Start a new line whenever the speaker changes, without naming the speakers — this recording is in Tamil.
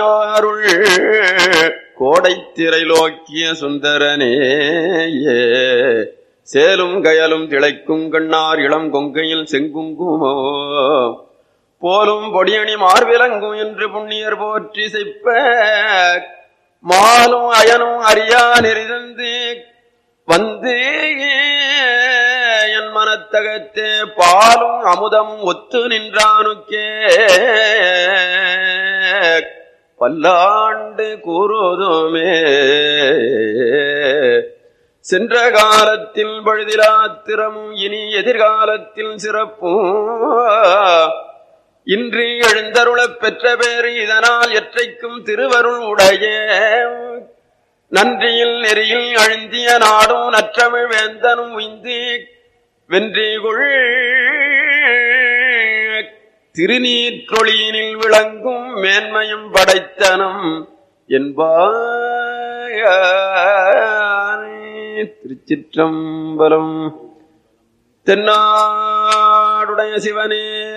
அருள் கோடை திரைலோக்கிய சுந்தரனே சேலும் கயலும் திளைக்கும் கண்ணார் இளம் கொங்கையில் செங்குங்குமோ போலும் பொடியணி மார்விலங்கும் என்று புண்ணியர் போற்றி செய்ப்ப மாலும் அயனும் அறியா நெறிதந்து வந்து என் மனத்தகத்தே பாலும் அமுதமும் ஒத்து நின்றானுக்கே பல்லாண்டு கூறுவதுமே சென்ற காலத்தில் பழுதிலாத்திரமும் இனி எதிர்காலத்தில் சிறப்பும் இன்று எழுந்தருளப் பெற்ற பேர் இதனால் எற்றைக்கும் திருவருள் உடைய நன்றியில் நெறியில் அழுந்திய நாடும் நற்றமிழ் வேந்தனும் உய்ந்து வென்றிகுள் திருநீற்றொழியினில் விளங்கும் மேன்மையும் படைத்தனம் என்பாய திருச்சிற்றம்பலம் தென்னாடுடைய சிவனே